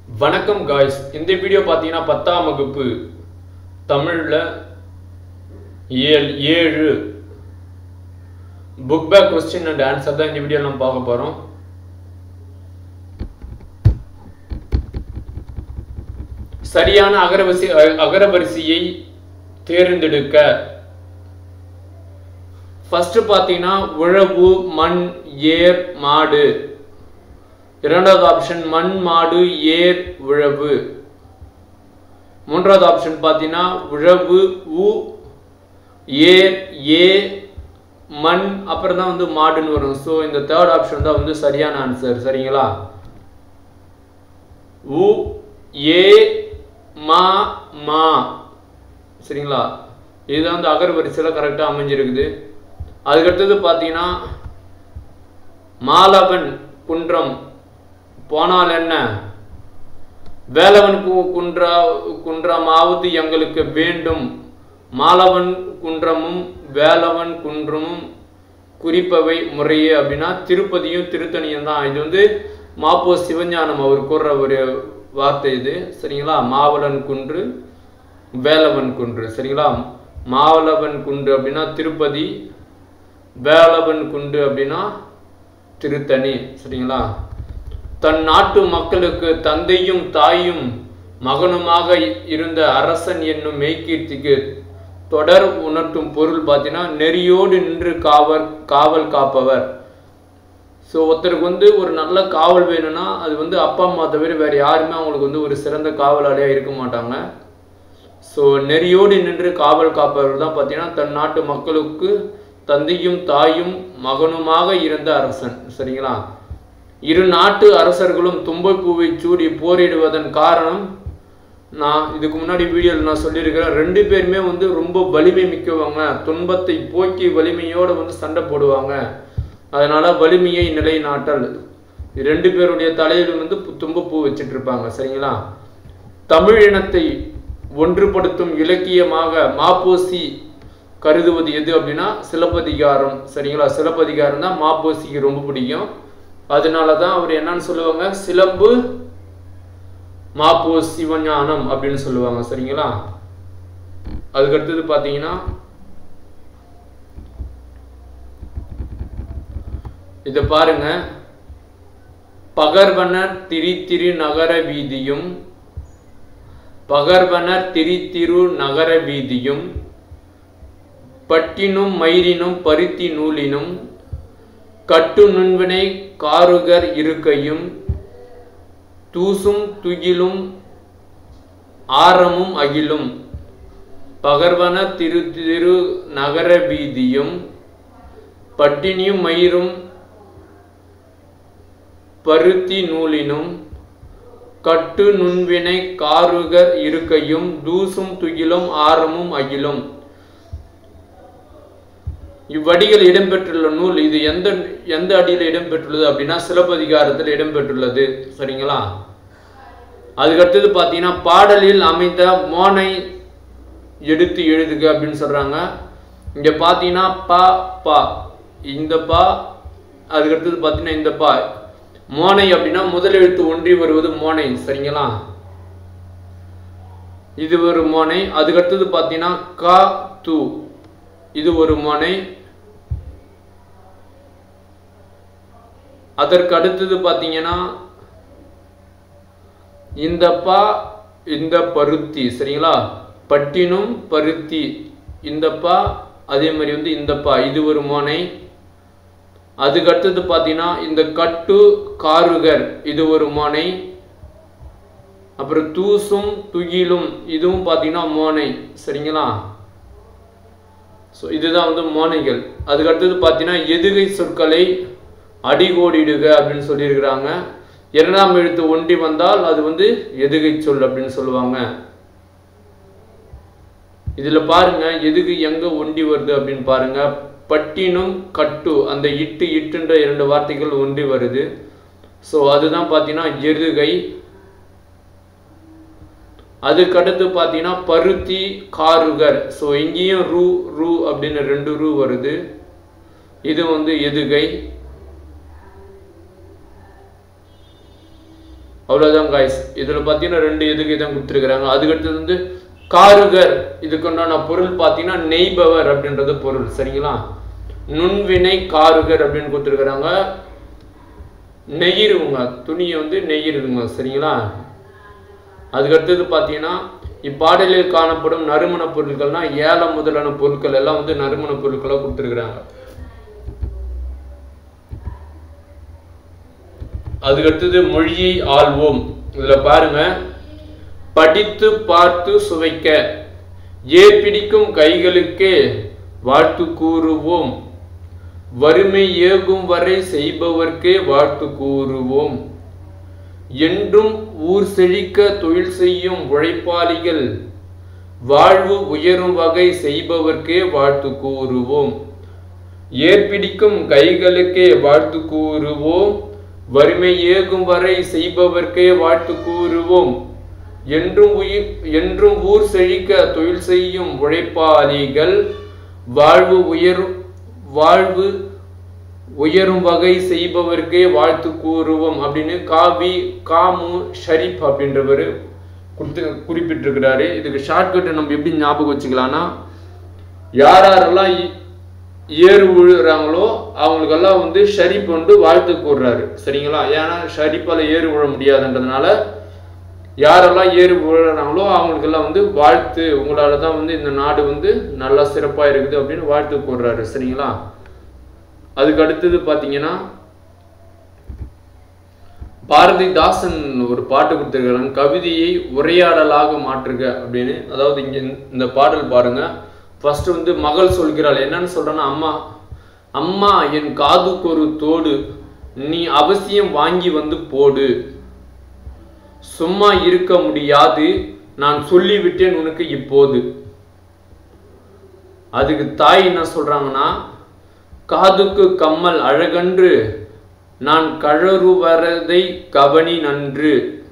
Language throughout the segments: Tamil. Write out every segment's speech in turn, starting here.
வணக்கம் காய்ஸ் இந்த வீடியோ பார்த்தீங்கன்னா பத்தாம் வகுப்பு தமிழில் ஏழு ஏழு book back question and answer தான் இந்த வீடியோ நம்ம பார்க்க போகிறோம் சரியான அகரவரிசை அகரவரிசையை தேர்ந்தெடுக்க ஃபர்ஸ்ட் பார்த்தீங்கன்னா உழவு மண் ஏர் மாடு இரண்டாவது ஆப்ஷன் மண் மாடு ஏர் உழவு மூன்றாவது ஆப்ஷன் பார்த்தீங்கன்னா உழவு உ ஏர் ஏ மண் அப்புறம் தான் வந்து மாடுன்னு வரும் ஸோ இந்த தேர்ட் ஆப்ஷன் தான் வந்து சரியான ஆன்சர் சரிங்களா உ ஏ மா மா சரிங்களா இதுதான் வந்து அகர் வரிசையில் கரெக்டாக அமைஞ்சிருக்குது அதுக்கடுத்தது பார்த்தீங்கன்னா மாலவன் குன்றம் போனால் என்ன வேலவன் கு- குன்றா குன்றமாவது எங்களுக்கு வேண்டும் மாலவன் குன்றமும் வேலவன் குன்றமும் குறிப்பவை முறையே அப்படின்னா திருப்பதியும் திருத்தணியும் தான் இது வந்து மாப்போ சிவஞானம் அவர் கூறுற ஒரு வார்த்தை இது சரிங்களா மாவலன் குன்று வேலவன் குன்று சரிங்களா மாவலவன் குன்று அப்படின்னா திருப்பதி வேலவன் குன்று அப்படின்னா திருத்தணி சரிங்களா தன் நாட்டு மக்களுக்கு தந்தையும் தாயும் மகனுமாக இருந்த அரசன் என்னும் மெய்கீர்த்திக்கு தொடர் உணர்த்தும் பொருள் பார்த்தீங்கன்னா நெறியோடு நின்று காவல் காவல் காப்பவர் ஸோ ஒருத்தருக்கு வந்து ஒரு நல்ல காவல் வேணும்னா அது வந்து அப்பா அம்மா தவிர வேற யாருமே அவங்களுக்கு வந்து ஒரு சிறந்த காவலாளியாக இருக்க மாட்டாங்க ஸோ நெறியோடு நின்று காவல் காப்பவர் தான் பார்த்தீங்கன்னா தன் நாட்டு மக்களுக்கு தந்தையும் தாயும் மகனுமாக இருந்த அரசன் சரிங்களா இரு நாட்டு அரசர்களும் தும்பைப்பூவை சூடி போரிடுவதன் காரணம் நான் இதுக்கு முன்னாடி வீடியோவில் நான் சொல்லியிருக்கிறேன் ரெண்டு பேருமே வந்து ரொம்ப வலிமை மிக்கவங்க துன்பத்தை போக்கி வலிமையோடு வந்து சண்டை போடுவாங்க அதனால வலிமையை நிலைநாட்டல் ரெண்டு பேருடைய தலையிலும் வந்து பு- தும்பப்பூ வச்சிட்டு இருப்பாங்க சரிங்களா தமிழ் இனத்தை ஒன்றுபடுத்தும் இலக்கியமாக மாப்போசி கருதுவது எது அப்படின்னா சிலப்பதிகாரம் சரிங்களா சிலப்பதிகாரம் தான் மாப்போசிக்கு ரொம்ப பிடிக்கும் அதனால தான் அவர் என்னன்னு சொல்லுவாங்க சிலம்பு மாப்போ சிவஞானம் அப்படின்னு சொல்லுவாங்க சரிங்களா அதுக்கடுத்தது பார்த்தீங்கன்னா இதை பாருங்க பகர்வனர் திரித்திரு நகர வீதியும் பகர்வனர் திரித்திரு நகர வீதியும் பட்டினும் மயிரினும் பருத்தி நூலினும் கட்டு நுண்வினை காருகர் இருக்கையும் தூசும் துகிலும் ஆரமும் அகிலும் பகர்வன திரு திரு நகர வீதியும் பட்டினியும் மயிரும் பருத்தி நூலினும் கட்டு நுண்வினை காருகர் இருக்கையும் தூசும் துகிலும் ஆரமும் அகிலும் இவ்வடிகள் இடம்பெற்றுள்ள நூல் இது எந்த எந்த அடியில் இடம்பெற்றுள்ளது அப்படின்னா சிலப்பதிகாரத்தில் இடம்பெற்றுள்ளது சரிங்களா அதுக்கடுத்தது பார்த்தீங்கன்னா பாடலில் அமைந்த மோனை எடுத்து எழுதுக அப்படின்னு சொல்றாங்க இங்க பார்த்தீங்கன்னா பா பா இந்த பா அதுக்கடுத்தது பார்த்தீங்கன்னா இந்த பா மோனை அப்படின்னா முதல் எழுத்து ஒன்றி வருவது மோனை சரிங்களா இது ஒரு மோனை அதுக்கடுத்தது பார்த்தீங்கன்னா கா து இது ஒரு மோனை அதற்கு அடுத்தது பார்த்தீங்கன்னா இந்த பா இந்த பருத்தி சரிங்களா பட்டினும் பருத்தி இந்த பா அதே மாதிரி வந்து இந்த பா இது ஒரு மோனை அதுக்கு அடுத்தது பார்த்தீங்கன்னா இந்த கட்டு காருகர் இது ஒரு மோனை அப்புறம் தூசும் துகிலும் இதுவும் பார்த்தீங்கன்னா மோனை சரிங்களா ஸோ இதுதான் வந்து மோனைகள் அதுக்கு அடுத்தது பார்த்தீங்கன்னா எதுகை சொற்களை அடிகோடிடுக அப்படின்னு சொல்லியிருக்கிறாங்க இரண்டாம் எழுத்து ஒண்டி வந்தால் அது வந்து எதுகை சொல் அப்படின்னு சொல்லுவாங்க இதுல பாருங்க எதுக்கு எங்க ஒண்டி வருது அப்படின்னு பாருங்க பட்டினும் கட்டு அந்த இட்டு இட்டுன்ற இரண்டு வார்த்தைகள் ஒன்றி வருது ஸோ அதுதான் பார்த்தீங்கன்னா எருகை அதுக்கடுத்து பார்த்தீங்கன்னா பருத்தி காருகர் ஸோ இங்கேயும் ரூ ரூ அப்படின்னு ரெண்டு ரூ வருது இது வந்து எதுகை அவ்வளோதான் காய்ஸ் இதில் பார்த்தீங்கன்னா ரெண்டு எதுக்கு தான் கொடுத்துருக்குறாங்க அதுக்கடுத்தது வந்து காருகர் இதுக்கு உண்டான பொருள் பார்த்தீங்கன்னா நெய்பவர் அப்படின்றது பொருள் சரிங்களா நுண்வினை காருகர் அப்படின்னு கொடுத்துருக்குறாங்க நெய்யிருங்க துணியை வந்து நெய்யிருதுங்க சரிங்களா அதுக்கடுத்தது பார்த்தீங்கன்னா இப்பாடலில் காணப்படும் நறுமண பொருட்கள்னா ஏலம் முதலான பொருட்கள் எல்லாம் வந்து நறுமண பொருட்களாக கொடுத்துருக்குறாங்க அதுக்கடுத்தது மொழியை ஆள்வோம் இதுல பாருங்க படித்து பார்த்து சுவைக்க ஏ பிடிக்கும் கைகளுக்கே வாழ்த்து கூறுவோம் வறுமை ஏகும் வரை செய்பவர்க்கே வாழ்த்து கூறுவோம் என்றும் ஊர் செழிக்க தொழில் செய்யும் உழைப்பாளிகள் வாழ்வு உயரும் வகை செய்பவர்க்கே வாழ்த்து கூறுவோம் ஏற்பிடிக்கும் கைகளுக்கே வாழ்த்து கூறுவோம் வறுமை ஏகும் வரை செய்பவர்க்கே வாழ்த்து கூறுவோம் என்றும் உயிர் என்றும் ஊர் செழிக்க தொழில் செய்யும் உழைப்பாளிகள் வாழ்வு உயரும் வாழ்வு உயரும் வகை செய்பவர்க்கே வாழ்த்து கூறுவோம் அப்படின்னு காபி காமு ஷரீப் அப்படின்றவர் கொடுத்து குறிப்பிட்டிருக்கிறாரு இதுக்கு ஷார்ட்கட்டை நம்ம எப்படி ஞாபகம் வச்சுக்கலாம்னா யார் யாரெல்லாம் இ- ஏறு விழுறாங்களோ அவங்களுக்கெல்லாம் வந்து ஷரீப் வந்து வாழ்த்து கூறுறாரு சரிங்களா ஏன்னா ஷரீப்பால ஏறு விழ முடியாதுன்றதுனால யாரெல்லாம் ஏறு விழுறாங்களோ அவங்களுக்கெல்லாம் வந்து வாழ்த்து உங்களால தான் வந்து இந்த நாடு வந்து நல்லா சிறப்பா இருக்குது அப்படின்னு வாழ்த்து கூறுறாரு சரிங்களா அதுக்கு அடுத்தது பார்த்தீங்கன்னா பாரதிதாசன் ஒரு பாட்டு கொடுத்துருக்காங்க கவிதையை உரையாடலாக மாற்றுக அப்படின்னு அதாவது இங்க இந்த- இந்த பாடல் பாருங்க ஃபர்ஸ்ட் வந்து மகள் சொல்கிறாள் என்னன்னு சொல்றேன்னா அம்மா அம்மா என் காதுக்கு ஒரு தோடு நீ அவசியம் வாங்கி வந்து போடு சும்மா இருக்க முடியாது நான் சொல்லிவிட்டேன் உனக்கு இப்போது அதுக்கு தாய் என்ன சொல்றாங்கன்னா காதுக்கு கம்மல் அழகன்று நான் கழறுவரதை கவனி நன்று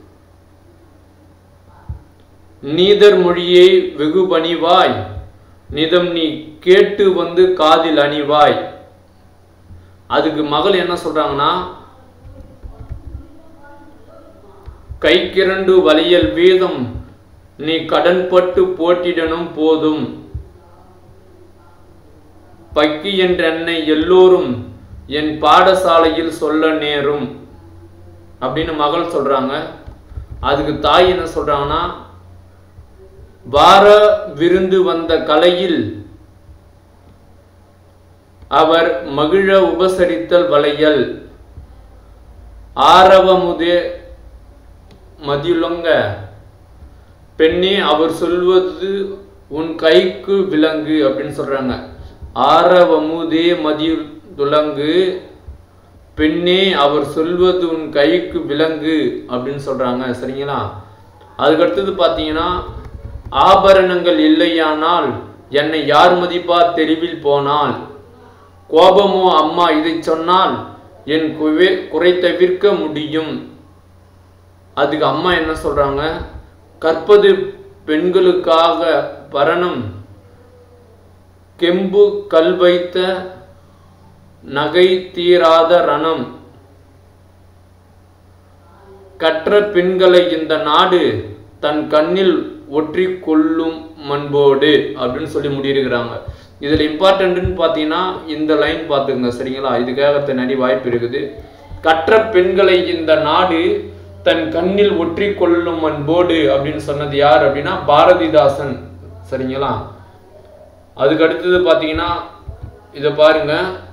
நீதர் மொழியை வெகு பணிவாய் நிதம் நீ கேட்டு வந்து காதில் அணிவாய் அதுக்கு மகள் என்ன சொல்றாங்கன்னா கைக்கிரண்டு வலியல் வீதம் நீ கடன்பட்டு போட்டிடனும் போதும் பக்கி என்ற என்னை எல்லோரும் என் பாடசாலையில் சொல்ல நேரும் அப்படின்னு மகள் சொல்றாங்க அதுக்கு தாய் என்ன சொல்றாங்கன்னா வார விருந்து வந்த கலையில் அவர் மகிழ உபசரித்தல் வளையல் ஆரவமுதே மதியுலங்க பெண்ணே அவர் சொல்வது உன் கைக்கு விலங்கு அப்படின்னு சொல்றாங்க ஆரவமுதே மதியுலங்கு பெண்ணே அவர் சொல்வது உன் கைக்கு விலங்கு அப்படின்னு சொல்றாங்க சரிங்களா அதுக்கடுத்தது பார்த்தீங்கன்னா ஆபரணங்கள் இல்லையானால் என்னை யார் மதிப்பார் தெருவில் போனால் கோபமோ அம்மா இதை சொன்னால் என் குவே குறை தவிர்க்க முடியும் அதுக்கு அம்மா என்ன சொல்றாங்க கற்பது பெண்களுக்காக பரணம் கெம்பு கல் வைத்த நகை தீராத ரணம் கற்ற பெண்களை இந்த நாடு தன் கண்ணில் ஒற்றி கொள்ளும் மண்போடு அப்படின்னு சொல்லி முடியிருக்கிறாங்க இதுல இம்பார்ட்டன்ட்னு பார்த்தீங்கன்னா இந்த லைன் பார்த்துங்க சரிங்களா இதுக்காக நிறைய வாய்ப்பு இருக்குது கற்ற பெண்களை இந்த நாடு தன் கண்ணில் ஒற்றி கொள்ளும் அன்போடு அப்படின்னு சொன்னது யார் அப்படின்னா பாரதிதாசன் சரிங்களா அதுக்கு அடுத்தது பார்த்தீங்கன்னா இதை பாருங்க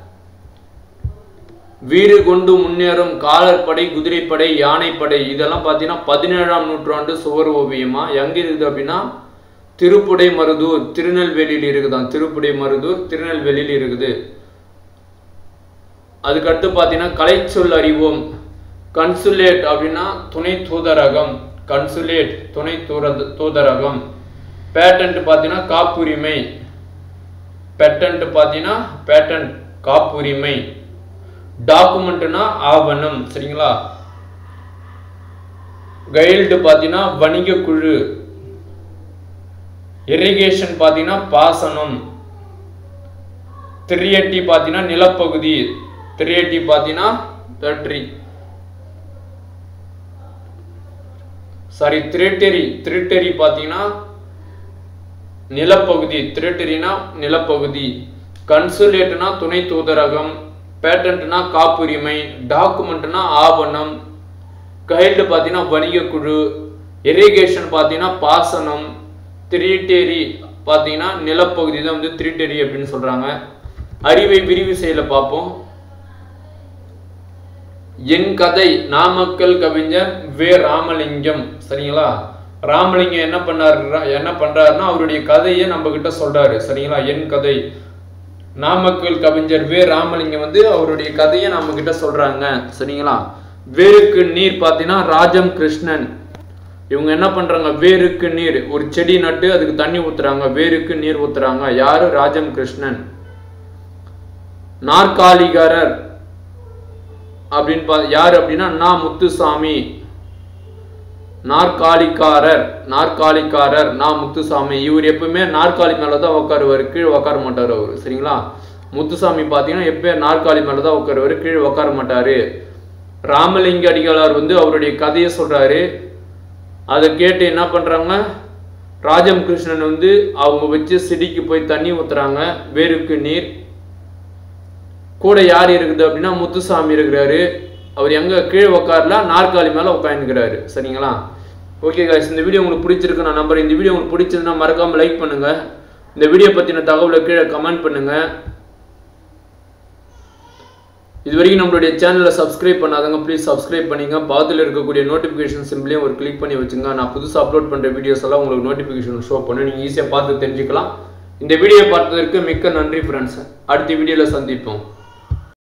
வீறு கொண்டு முன்னேறும் காலற்படை குதிரைப்படை யானைப்படை இதெல்லாம் பார்த்தீங்கன்னா பதினேழாம் நூற்றாண்டு சுவர் ஓவியமா எங்க இருக்குது அப்படின்னா திருப்புடை மருதூர் திருநெல்வேலியில் இருக்குதாம் திருப்புடை மருதூர் திருநெல்வேலியில் இருக்குது அதுக்கடுத்து பார்த்தீங்கன்னா கலைச்சொல் அறிவோம் கன்சுலேட் அப்படின்னா துணை தூதரகம் கன்சுலேட் துணை தூர தூதரகம் பேட்டன்ட் பார்த்தீங்கன்னா காப்புரிமை பெட்டன்ட் பார்த்தீங்கன்னா பேட்டன்ட் காப்புரிமை டாக்குமெண்ட்னா ஆவணம் சரிங்களா கைல்டு பார்த்தீங்கன்னா வணிக குழு இரிகேஷன் பார்த்தீங்கன்னா பாசனம் திரியட்டி பார்த்தீங்கன்னா நிலப்பகுதி திரியட்டி பார்த்தீங்கன்னா பேட்டரி சாரி திரேட்டரி திரேட்டரி பார்த்தீங்கன்னா நிலப்பகுதி திரேட்டரினா நிலப்பகுதி கன்சுலேட்னா துணை தூதரகம் பேட்டன்ட்னா காப்புரிமை டாக்குமெண்ட்னா ஆவணம் கைல்டு பார்த்தீங்கன்னா வணிக குழு இரிகேஷன் பார்த்தீங்கன்னா பாசனம் திரிட்டேரி பார்த்தீங்கன்னா நிலப்பகுதி தான் வந்து திரிட்டேரி அப்படின்னு சொல்றாங்க அறிவை விரிவு செய்யல பார்ப்போம் என் கதை நாமக்கல் கவிஞர் வே ராமலிங்கம் சரிங்களா ராமலிங்கம் என்ன பண்ணாரு என்ன பண்றாருன்னா அவருடைய கதையை நம்ம கிட்ட சொல்றாரு சரிங்களா என் கதை நாமக்கல் கவிஞர் வே ராமலிங்கம் வந்து அவருடைய கதையை நம்ம கிட்ட சொல்றாங்க சரிங்களா வேருக்கு நீர் பார்த்தீங்கன்னா ராஜம் கிருஷ்ணன் இவங்க என்ன பண்றாங்க வேருக்கு நீர் ஒரு செடி நட்டு அதுக்கு தண்ணி ஊத்துறாங்க வேருக்கு நீர் ஊத்துறாங்க யாரு ராஜம் கிருஷ்ணன் நாற்காலிகாரர் அப்படின்னு பா யார் அப்படின்னா நா முத்துசாமி நாற்காலிக்காரர் நாற்காலிக்காரர் நா முத்துசாமி இவர் எப்பவுமே நாற்காலி மேல தான் உட்காருவார் கீழே உட்கார மாட்டார் அவர் சரிங்களா முத்துசாமி பார்த்தீங்கன்னா எப்பயும் நாற்காலி மேல தான் உட்காருவார் கீழே உட்கார மாட்டாரு ராமலிங்க அடிகளார் வந்து அவருடைய கதையை சொல்றாரு அதை கேட்டு என்ன பண்றாங்க ராஜம் கிருஷ்ணன் வந்து அவங்க வச்சு செடிக்கு போய் தண்ணி ஊத்துறாங்க வேருக்கு நீர் கூட யார் இருக்குது அப்படின்னா முத்துசாமி இருக்கிறாரு அவர் எங்க கீழே உட்காரல நாற்காலி மேல உட்காந்துக்கிறாரு சரிங்களா ஓகே guys இந்த வீடியோ உங்களுக்கு பிடிச்சிருக்கு நான் நம்புறேன் இந்த வீடியோ உங்களுக்கு பிடிச்சிருந்தா மறக்காம லைக் பண்ணுங்க இந்த வீடியோ பத்தின தகவலை கீழே கமெண்ட் பண்ணுங்க இது வரைக்கும் நம்மளுடைய சேனலை சப்ஸ்கிரைப் பண்ணாதவங்க ப்ளீஸ் சப்ஸ்கிரைப் பண்ணிங்க பக்கத்தில் இருக்கக்கூடிய நோட்டிஃபிகேஷன் சிம்பிளையும் ஒரு கிளிக் பண்ணி வச்சுங்க நான் புதுசாக அப்லோட் பண்ணுற வீடியோஸ் எல்லாம் உங்களுக்கு நோட்டிஃபிகேஷன் ஷோ பண்ணி நீங்கள் ஈஸியாக பார்த்து தெரிஞ்சுக்கலாம் இந்த வீடியோ பார்த்ததற்கு மிக்க நன்றி ஃப்ரெண்ட்ஸ் அடுத்த வீடியோவில் சந்திப்போம்